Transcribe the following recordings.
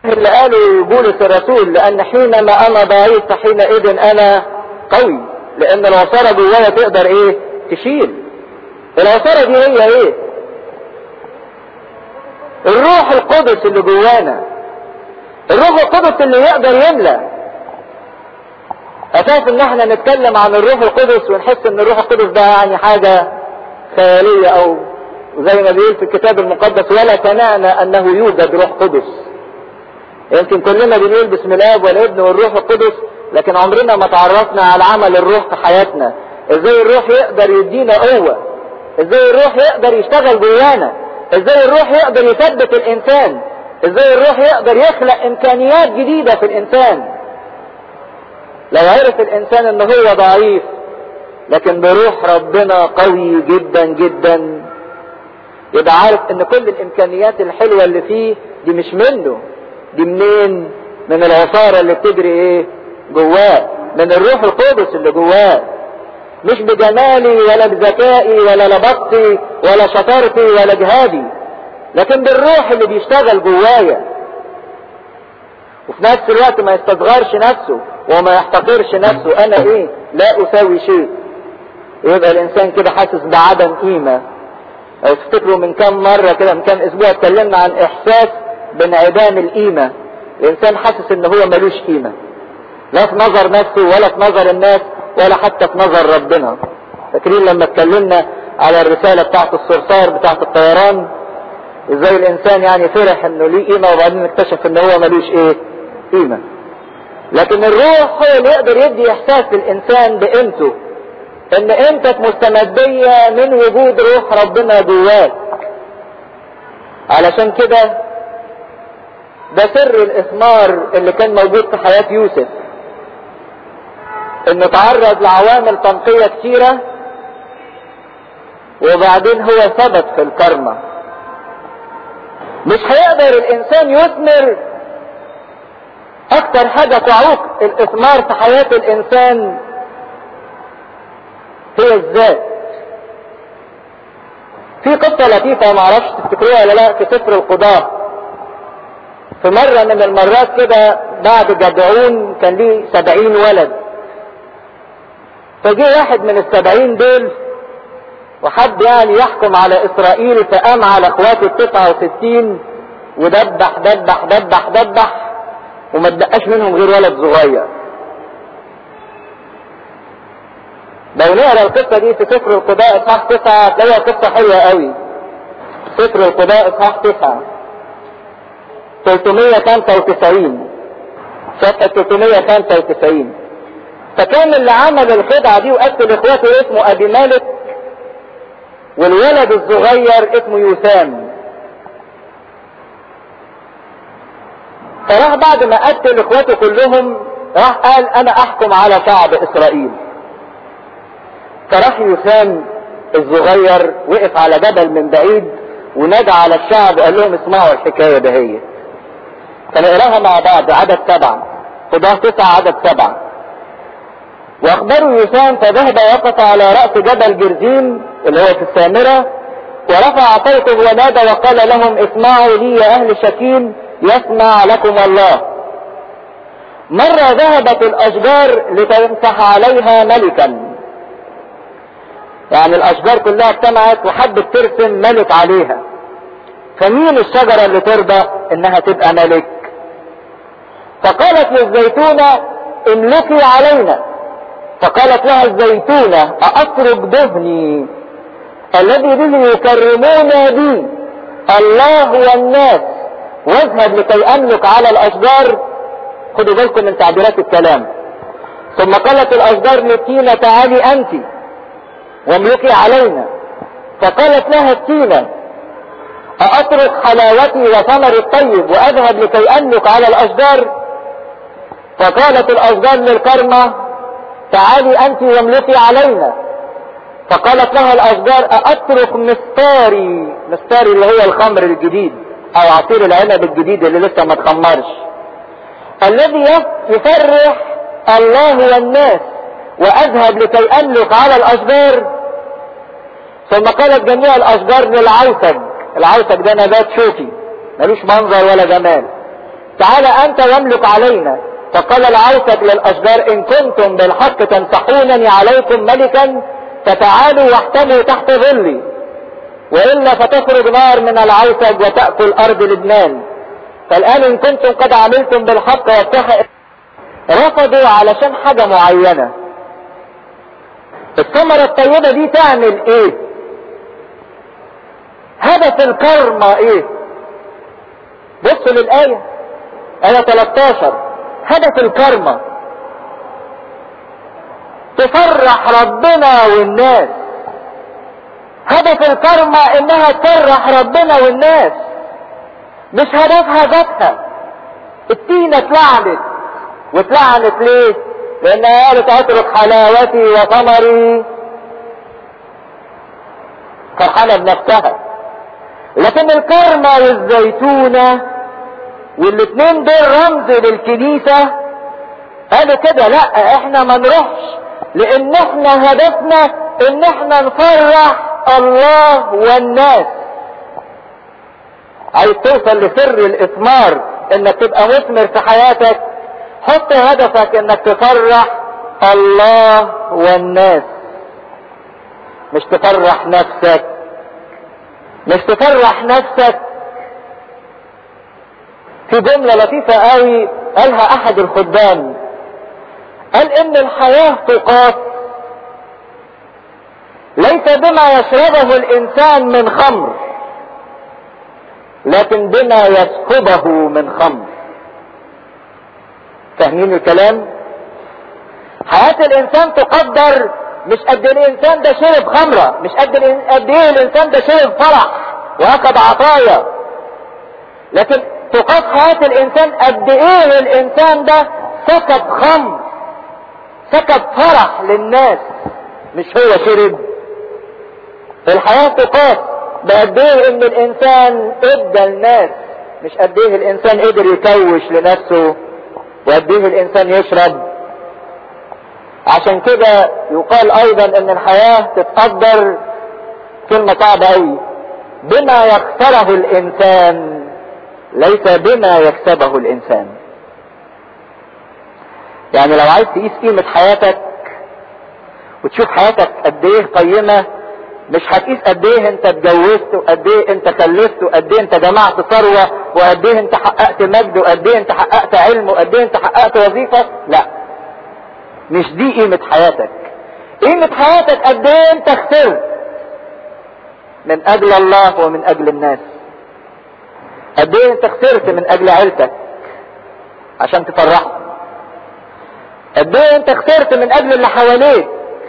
اللي قاله بولس الرسول لان حينما انا ضعيف فحينئذ انا قوي لان العصارة جوايا تقدر ايه تشيل العصارة دي هي ايه الروح القدس اللي جوانا الروح القدس اللي يقدر يملى اساس ان احنا نتكلم عن الروح القدس ونحس ان الروح القدس ده يعني حاجة خيالية او زي ما بيقول في الكتاب المقدس ولا سمعنا انه يوجد روح قدس يمكن كلنا بنقول بسم الاب والابن والروح القدس لكن عمرنا ما تعرفنا على عمل الروح في حياتنا ازاي الروح يقدر يدينا قوة ازاي الروح يقدر يشتغل جوانا ازاي الروح يقدر يثبت الانسان ازاي الروح يقدر يخلق امكانيات جديدة في الانسان لو عرف الانسان ان هو ضعيف لكن بروح ربنا قوي جدا جدا يبقى عارف ان كل الامكانيات الحلوة اللي فيه دي مش منه دي منين من العصارة اللي بتجري ايه جواه من الروح القدس اللي جواه مش بجمالي ولا بذكائي ولا لبطي ولا شطارتي ولا جهادي لكن بالروح اللي بيشتغل جوايا وفي نفس الوقت ما يستصغرش نفسه وما يحتقرش نفسه انا ايه لا اساوي شيء يبقى الانسان كده حاسس بعدم قيمة او تفتكروا من كام مرة كده من كام اسبوع اتكلمنا عن احساس بانعدام القيمة الانسان حاسس ان هو ملوش قيمة لا في نظر نفسه ولا في نظر الناس ولا حتى في نظر ربنا فاكرين لما اتكلمنا على الرسالة بتاعت الصرصار بتاعت الطيران ازاي الانسان يعني فرح انه ليه قيمة وبعدين اكتشف ان هو ملوش ايه قيمة لكن الروح هو اللي يقدر يدي احساس للانسان بقيمته ان قيمتك مستمدية من وجود روح ربنا جواك علشان كده ده سر الاثمار اللي كان موجود في حياة يوسف انه تعرض لعوامل تنقية كتيرة وبعدين هو ثبت في الكرمة مش هيقدر الانسان يثمر اكتر حاجة تعوق الاثمار في حياة الانسان هي الذات في قصة لطيفة معرفش تفتكروها ولا لا في سفر القضاء في مرة من المرات كده بعد جدعون كان ليه سبعين ولد فجه واحد من السبعين دول وحب يعني يحكم على اسرائيل فقام على اخواته التسعة وستين ودبح دبح دبح دبح وما اتبقاش منهم غير ولد صغير لو نقرا القصه دي في سفر القضاء اصحاح تسعة هتلاقيها قصه حلوه قوي سفر القضاء اصحاح تسعة 395 صفحة 395 فكان اللي عمل الخدعة دي وقتل اخواته اسمه ابي مالك والولد الصغير اسمه يوسام فراح بعد ما قتل اخواته كلهم راح قال انا احكم على شعب اسرائيل فراح يوسام الصغير وقف على جبل من بعيد ونادى على الشعب وقال لهم اسمعوا الحكاية دهيت فنقراها مع بعض عدد سبعة قضاة تسعة عدد سبعة واخبروا يوسام فذهب وقف على رأس جبل جرزيم اللي هو في السامرة ورفع صوته ونادى وقال لهم اسمعوا لي يا اهل شكيم يسمع لكم الله مرة ذهبت الاشجار لتمسح عليها ملكا يعني الاشجار كلها اجتمعت وحبت ترسم ملك عليها فمين الشجرة اللي ترضى انها تبقى ملك فقالت للزيتونة املكي علينا فقالت لها الزيتونة أأترك دهني الذي به يكرمون بي الله والناس واذهب لكي أملك على الأشجار خدوا بالكم من تعبيرات الكلام ثم قالت الأشجار للتينة تعالي أنت واملكي علينا فقالت لها التينة أأترك حلاوتي وثمر الطيب وأذهب لكي أملك على الأشجار فقالت الأشجار للكرمة تعالي أنت واملكي علينا فقالت لها الأشجار أأترك مستاري مستاري اللي هو الخمر الجديد أو عصير العنب الجديد اللي لسه ما تخمرش الذي يفرح الله والناس وأذهب لكي أملك على الأشجار ثم قالت جميع الأشجار للعوسج العوسج ده نبات شوكي ملوش منظر ولا جمال تعالى انت واملك علينا فقال العوسك للاشجار ان كنتم بالحق تنصحونني عليكم ملكا فتعالوا واحتموا تحت ظلي والا فتخرج نار من العوسج وتاكل ارض لبنان فالان ان كنتم قد عملتم بالحق واتخذ رفضوا علشان حاجه معينه الثمره الطيبه دي تعمل ايه هدف الكرمة ايه بصوا للآية آية 13 هدف الكرمة تفرح ربنا والناس هدف الكرمة انها تفرح ربنا والناس مش هدفها ذاتها التينة اتلعنت واتلعنت ليه لانها قالت اترك حلاوتي وثمري فرحانة بنفسها لكن الكرمة والزيتونة والاتنين دول رمز للكنيسة قالوا كده لا احنا ما نروحش لان احنا هدفنا ان احنا نفرح الله والناس عايز توصل لسر الاثمار انك تبقى مثمر في حياتك حط هدفك انك تفرح الله والناس مش تفرح نفسك مش تفرح نفسك في جملة لطيفة قوي قالها احد الخدام قال ان الحياة تقاس ليس بما يشربه الانسان من خمر لكن بما يسكبه من خمر فاهمين الكلام حياة الانسان تقدر مش قد الانسان ده شرب خمرة مش قد قد ايه الانسان ده شرب فرح واخد عطايا لكن تقاس حياة الانسان قد ايه الانسان ده سكب خمر سكب فرح للناس مش هو شرب الحياة تقاس بقد ايه ان الانسان ادى الناس مش قد ايه الانسان قدر يكوش لنفسه وقد ايه الانسان يشرب عشان كده يقال ايضا ان الحياة تتقدر كلمة صعبة قوي بما يخسره الانسان ليس بما يكسبه الانسان يعني لو عايز تقيس قيمة حياتك وتشوف حياتك قد ايه قيمة مش هتقيس قد ايه انت اتجوزت وقد ايه انت خلفت وقد ايه انت جمعت ثروة وقد ايه انت حققت مجد وقد ايه انت حققت علم وقد ايه انت حققت وظيفة لا مش دي قيمة حياتك قيمة حياتك قد ايه انت خسرت من اجل الله ومن اجل الناس قد ايه انت خسرت من اجل عيلتك عشان تفرحهم قد ايه انت خسرت من اجل اللي حواليك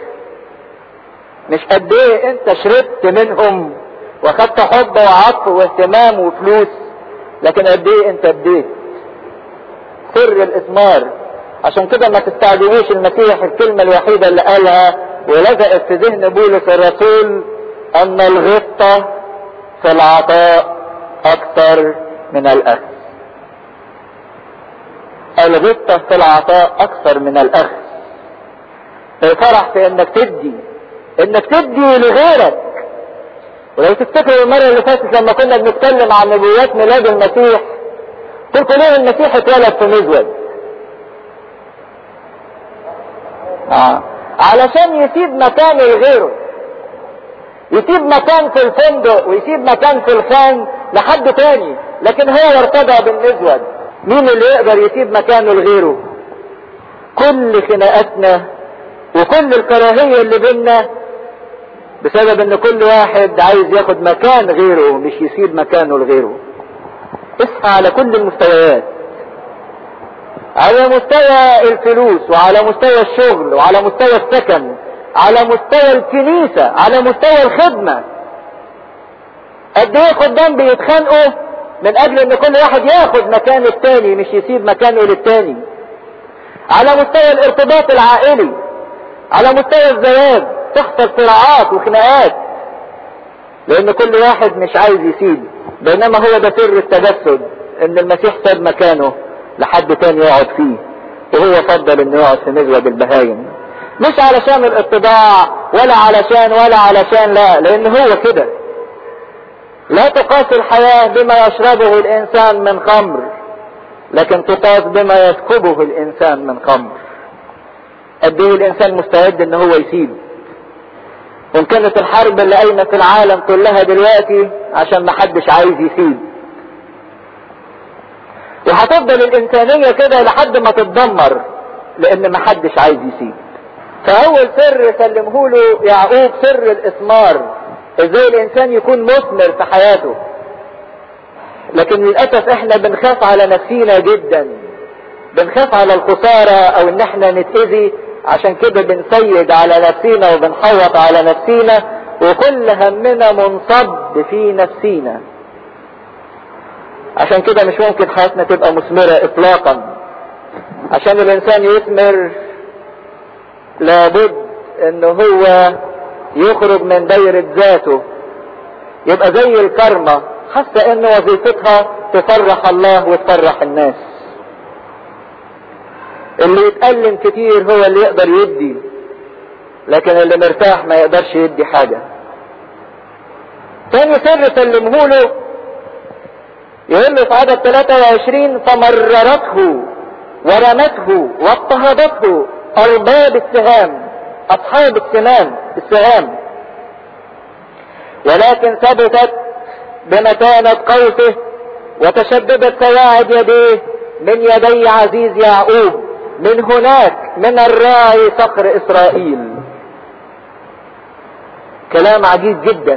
مش قد ايه انت شربت منهم واخدت حب وعطف واهتمام وفلوس لكن قد ايه انت اديت سر الاثمار عشان كده ما تستعجبوش المسيح الكلمة الوحيدة اللي قالها ولزقت في ذهن بولس الرسول ان الغبطة في العطاء اكثر من الاخذ الغبطة في العطاء اكثر من الاخذ الفرح في انك تدي انك تدي لغيرك ولو تفتكروا المرة اللي فاتت لما كنا بنتكلم عن نبوات ميلاد المسيح قلت ليه المسيح اتولد في مزود آه. علشان يسيب مكان لغيره يسيب مكان في الفندق ويسيب مكان في الخان لحد تاني لكن هو ارتضى بالمزود مين اللي يقدر يسيب مكانه لغيره كل خناقاتنا وكل الكراهية اللي بينا بسبب ان كل واحد عايز ياخد مكان غيره مش يسيب مكانه لغيره اسعى على كل المستويات على مستوى الفلوس وعلى مستوى الشغل وعلى مستوى السكن على مستوى الكنيسة على مستوى الخدمة قد ايه خدام بيتخانقوا من اجل ان كل واحد ياخد مكان التاني مش يسيب مكانه للتاني على مستوى الارتباط العائلي على مستوى الزواج تحصل صراعات وخناقات لان كل واحد مش عايز يسيب بينما هو ده سر التجسد ان المسيح ساب مكانه لحد تاني يقعد فيه وهو فضل انه يقعد في مزود البهايم مش علشان الاتباع ولا علشان ولا علشان لا لان هو كده لا تقاس الحياة بما يشربه الانسان من خمر لكن تقاس بما يسكبه الانسان من خمر قد ايه الانسان مستعد ان هو يسيب وان كانت الحرب اللي قايمه في العالم كلها دلوقتي عشان ما حدش عايز يسيب وهتفضل الانسانيه كده لحد ما تتدمر لان ما حدش عايز يسيب فاول سر سلمه له يعقوب سر الاثمار ازاي الانسان يكون مثمر في حياته لكن للاسف احنا بنخاف على نفسينا جدا بنخاف على الخسارة او ان احنا نتأذي عشان كده بنسيد على نفسينا وبنحوط على نفسينا وكل همنا منصب في نفسينا عشان كده مش ممكن حياتنا تبقى مثمرة اطلاقا عشان الانسان يثمر لابد ان هو يخرج من دايرة ذاته يبقى زي الكرمة حاسة ان وظيفتها تفرح الله وتفرح الناس اللي يتألم كتير هو اللي يقدر يدي لكن اللي مرتاح ما يقدرش يدي حاجة تاني سر سلمه له يقول له في عدد 23 فمررته ورمته واضطهدته ارباب السهام اصحاب السنان السهام ولكن ثبتت بمتانة قوسه وتشددت سواعد يديه من يدي عزيز يعقوب من هناك من الراعي صقر اسرائيل كلام عجيب جدا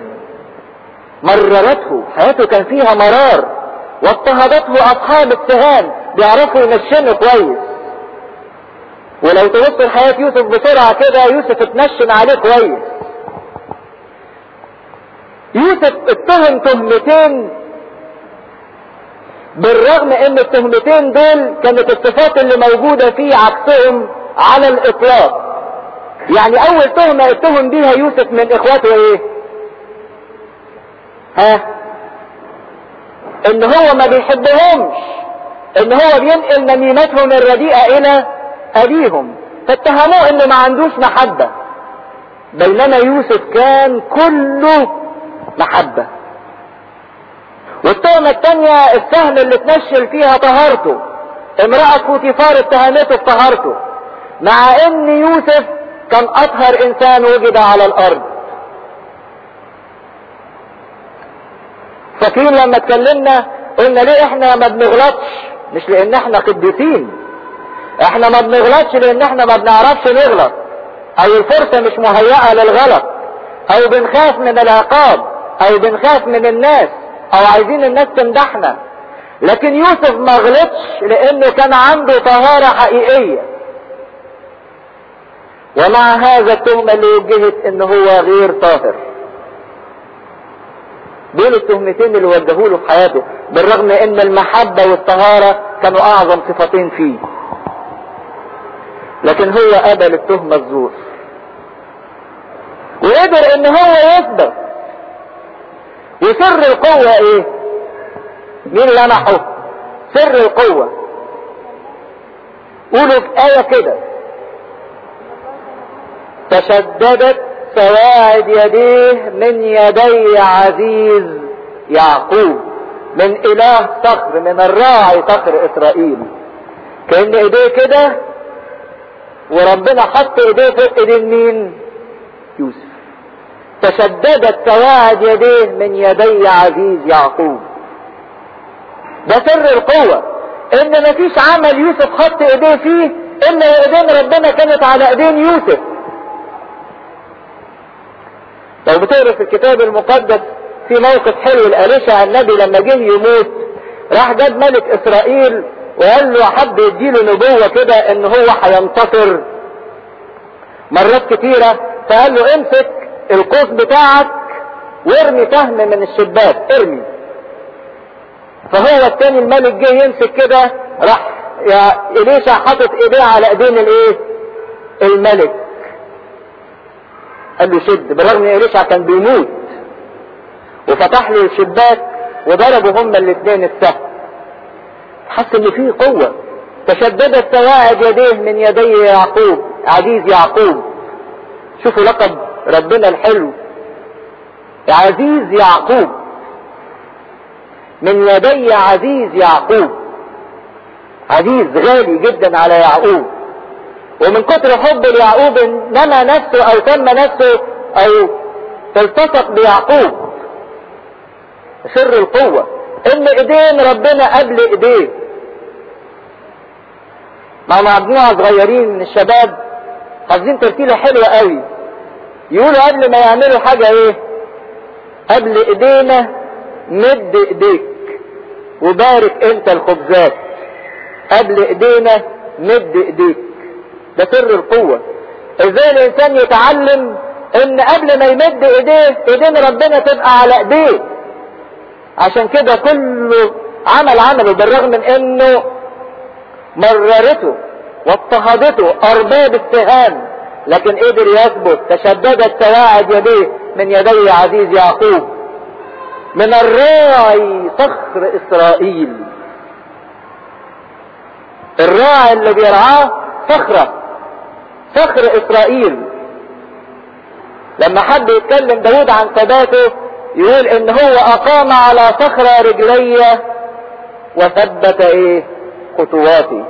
مررته حياته كان فيها مرار واضطهدته اصحاب السهام بيعرفوا ينشنوا كويس ولو تبص لحياة يوسف بسرعة كده يوسف اتنشن عليه كويس يوسف اتهم تهمتين بالرغم ان التهمتين دول كانت الصفات اللي موجودة فيه عكسهم على الاطلاق يعني اول تهمة اتهم بيها يوسف من اخواته ايه ها ان هو ما بيحبهمش ان هو بينقل نميمتهم الرديئة الى ابيهم فاتهموه انه ما عندوش محبة بينما يوسف كان كله محبة والتهمة التانية السهم اللي تنشل فيها طهارته امرأة فوتيفار اتهمته بطهارته مع ان يوسف كان اطهر انسان وجد على الارض فاكرين لما اتكلمنا قلنا ليه احنا ما بنغلطش مش لان احنا قديسين احنا ما بنغلطش لان احنا ما بنعرفش نغلط او الفرصة مش مهيئة للغلط او بنخاف من العقاب او بنخاف من الناس او عايزين الناس تمدحنا لكن يوسف ما غلطش لانه كان عنده طهارة حقيقية ومع هذا التهمة اللي وجهت ان هو غير طاهر دول التهمتين اللي وجهوا له في حياته بالرغم ان المحبة والطهارة كانوا اعظم صفتين فيه لكن هو قبل التهمة الزور وقدر ان هو يثبت وسر القوة ايه مين لمحه سر القوة قولوا في آية كده تشددت سواعد يديه من يدي عزيز يعقوب من اله صخر من الراعي صخر اسرائيل كان ايديه كده وربنا حط ايديه فوق ايدين مين يوسف تشددت سواعد يديه من يدي عزيز يعقوب ده سر القوة ان مفيش عمل يوسف حط ايديه فيه الا ايدين ربنا كانت على ايدين يوسف لو بتقرا في الكتاب المقدس في موقف حلو لأليشع النبي لما جه يموت راح جاب ملك اسرائيل وقال له حب يديله نبوة كده ان هو هينتصر مرات كتيرة فقال له امسك القوس بتاعك وارمي سهم من الشباك ارمي فهو التاني الملك جه يمسك كده راح يا اليشع حاطط ايديه على ايدين الايه الملك قال له شد بالرغم ان اليشع كان بيموت وفتح له الشباك وضربوا هما الاثنين السهم حس ان فيه قوة تشددت سواعد يديه من يدي يعقوب عزيز يعقوب شوفوا لقب ربنا الحلو عزيز يعقوب من يدي عزيز يعقوب عزيز غالي جدا على يعقوب ومن كتر حب ليعقوب نمى نفسه او تم نفسه او التصق بيعقوب سر القوة ان ايدين ربنا قبل ايديه مع مجموعة صغيرين من الشباب حافظين ترتيلة حلوة قوي يقولوا قبل ما يعملوا حاجة ايه قبل ايدينا مد ايديك وبارك انت الخبزات قبل ايدينا مد ايديك ده سر القوة ازاي الانسان يتعلم ان قبل ما يمد ايديه ايدين ربنا تبقى على ايديه عشان كده كله عمل عمله بالرغم من انه مررته واضطهدته ارباب السهام لكن قدر يثبت تشددت سواعد يديه من يدي عزيز يعقوب من الراعي صخر اسرائيل الراعي اللي بيرعاه صخرة صخر اسرائيل لما حد يتكلم داود عن ثباته يقول ان هو اقام على صخرة رجلية وثبت ايه خطواتي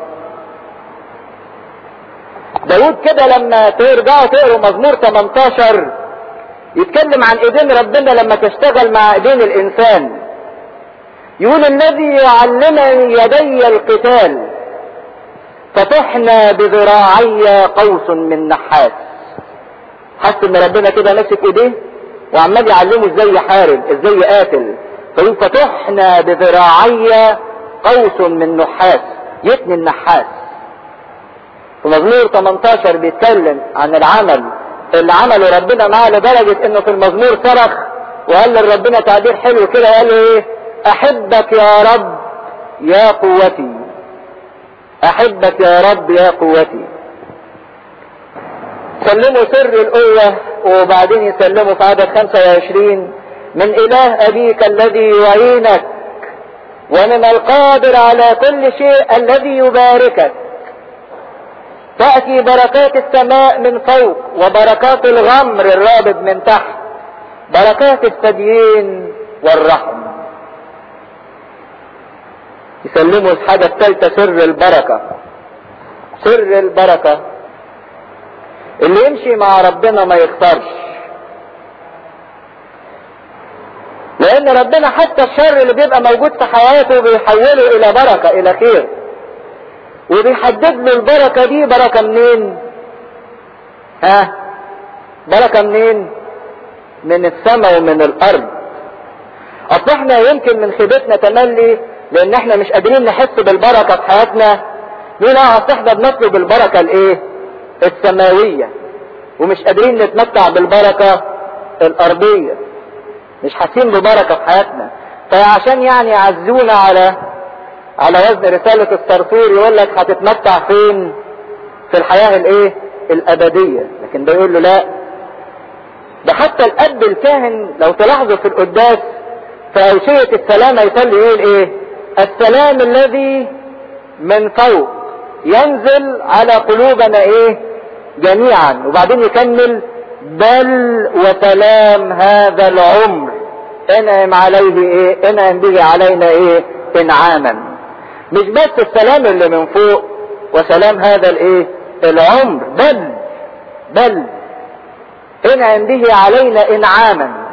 داود كده لما ترجعوا تقروا مزمور 18 يتكلم عن ايدين ربنا لما تشتغل مع ايدين الانسان يقول الذي يعلمني يدي القتال فتحنى بذراعي قوس من نحاس حس ان ربنا كده ماسك ايديه وعمال يعلمه ازاي يحارب ازاي يقاتل فيقول فتحنى بذراعي قوس من نحاس يتني النحاس في مزمور 18 بيتكلم عن العمل اللي عمله ربنا معاه لدرجة انه في المزمور صرخ وقال لربنا تعبير حلو كده قال له ايه احبك يا رب يا قوتي احبك يا رب يا قوتي سلموا سر القوة وبعدين يسلموا في عدد 25 من اله ابيك الذي يعينك ومن القادر على كل شيء الذي يباركك تأتي بركات السماء من فوق وبركات الغمر الرابط من تحت بركات الثديين والرحم يسلموا الحاجة الثالثة سر البركة سر البركة اللي يمشي مع ربنا ما يخسرش لان ربنا حتى الشر اللي بيبقى موجود في حياته بيحوله الى بركة الى خير وبيحدد له البركة دي بركة منين ها بركة منين من السماء ومن الارض اصل احنا يمكن من خيبتنا تملي لان احنا مش قادرين نحس بالبركة في حياتنا نقول اه اصل احنا بنطلب البركة الايه السماوية ومش قادرين نتمتع بالبركة الارضية مش حاسين ببركة في حياتنا فعشان يعني يعزونا على على وزن رسالة الصرصور يقول لك هتتمتع فين في الحياة الايه الابدية لكن ده يقول له لا ده حتى الاب الكاهن لو تلاحظوا في القداس في اوشية السلامة يصلي يقول ايه السلام الذي من فوق ينزل على قلوبنا ايه جميعا وبعدين يكمل بل وسلام هذا العمر انعم عليه ايه انعم به علينا ايه انعاما مش بس السلام اللي من فوق وسلام هذا الايه العمر بل بل انعم به علينا انعاما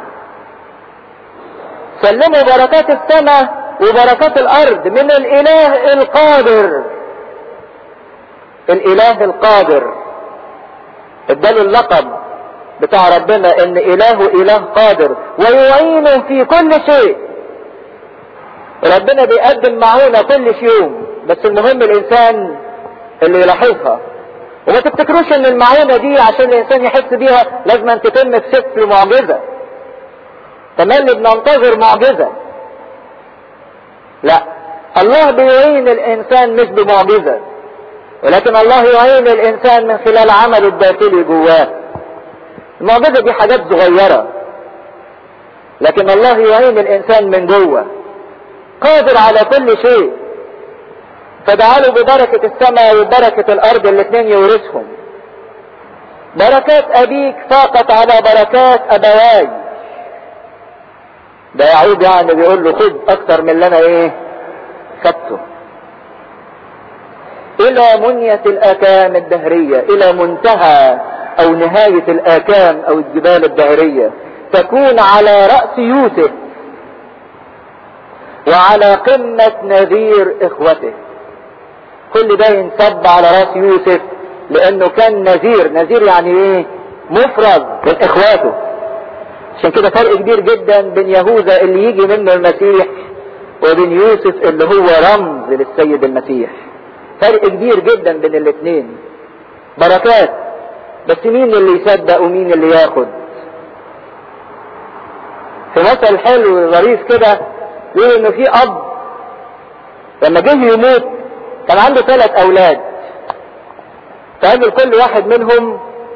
سلموا بركات السماء وبركات الارض من الاله القادر الاله القادر اداله اللقب بتاع ربنا ان اله اله قادر ويعينه في كل شيء ربنا بيقدم معونة كل يوم بس المهم الانسان اللي يلاحظها وما تفتكروش ان المعونة دي عشان الانسان يحس بيها لازم ان تتم في شكل معجزة تملي بننتظر معجزة لا الله بيعين الانسان مش بمعجزة ولكن الله يعين الانسان من خلال عمله الداخلي جواه المعجزة دي حاجات صغيرة لكن الله يعين الانسان من جوه قادر على كل شيء فدعاله ببركة السماء وبركة الارض الاثنين يورثهم بركات ابيك فاقت على بركات ابواي ده يعود يعني بيقول له خد اكتر من اللي انا ايه خدته الى منية الاكام الدهرية الى منتهى او نهاية الاكام او الجبال الدهرية تكون على رأس يوسف وعلى قمة نذير اخوته كل ده ينسب على راس يوسف لانه كان نذير نذير يعني ايه مفرد من اخواته عشان كده فرق كبير جدا بين يهوذا اللي يجي منه المسيح وبين يوسف اللي هو رمز للسيد المسيح فرق كبير جدا بين الاثنين بركات بس مين اللي يصدق ومين اللي ياخد في مثل حلو ظريف كده يقول انه في اب لما جه يموت كان عنده ثلاث اولاد فقال كل واحد منهم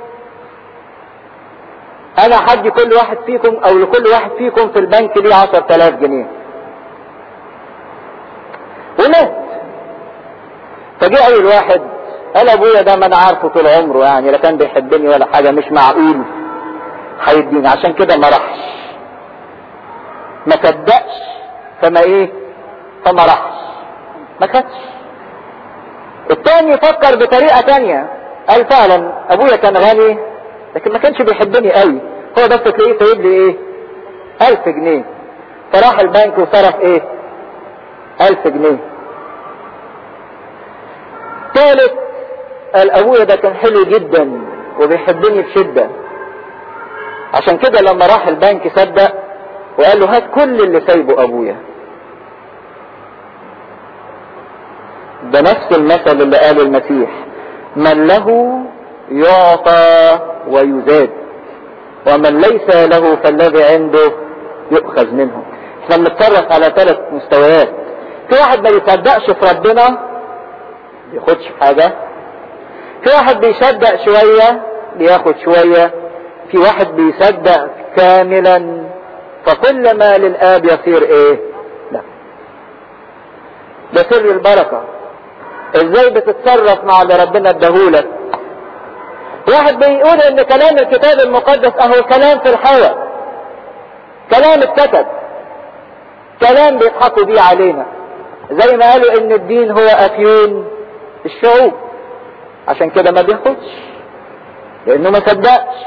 انا حدي كل واحد فيكم او لكل واحد فيكم في البنك ليه عشر تلاف جنيه ومات فجاء اول واحد قال ابويا ده ما انا عارفه طول عمره يعني لا كان بيحبني ولا حاجه مش معقول هيديني عشان كده ما راحش ما صدقش فما ايه فما راحش ما خدش التاني فكر بطريقه تانية قال فعلا ابويا كان غني لكن ما كانش بيحبني قوي هو بس تلاقيه سايب لي ايه الف جنيه فراح البنك وصرف ايه الف جنيه ثالث قال ابويا ده كان حلو جدا وبيحبني بشدة عشان كده لما راح البنك صدق وقال له هات كل اللي سايبه ابويا ده نفس المثل اللي قاله المسيح من له يعطى ويزاد ومن ليس له فالذي عنده يؤخذ منه احنا بنتصرف على ثلاث مستويات في واحد ما يصدقش في ربنا بياخدش حاجة في واحد بيصدق شوية بياخد شوية في واحد بيصدق كاملا فكل ما للآب يصير ايه لا ده سر البركة ازاي بتتصرف مع اللي ربنا اداهولك واحد بيقول ان كلام الكتاب المقدس اهو كلام في الهوى كلام اتكتب كلام بيضحكوا بيه علينا زي ما قالوا ان الدين هو افيون الشعوب عشان كده ما بياخدش لانه ما صدقش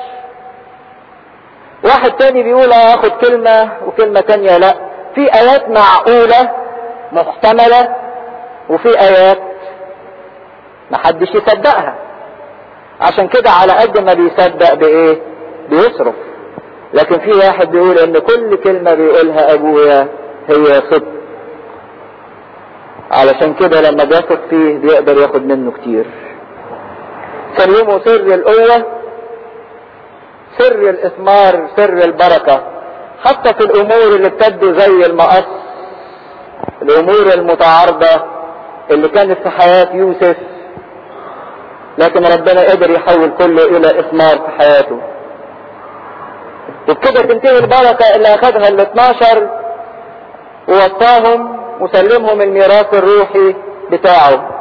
واحد تاني بيقول اخد كلمة وكلمة تانية لا في ايات معقولة محتملة وفي ايات محدش يصدقها عشان كده على قد ما بيصدق بايه بيصرف لكن في واحد بيقول ان كل كلمة بيقولها ابويا هي صدق علشان كده لما بيثق فيه بيقدر ياخد منه كتير سلموا سر القوة سر الاثمار سر البركة حتى في الامور اللي بتبدو زي المقص الامور المتعارضة اللي كانت في حياة يوسف لكن ربنا قدر يحول كله الى اثمار في حياته وبكده تنتهي البركة اللي اخذها ال 12 ووصاهم وسلمهم الميراث الروحي بتاعه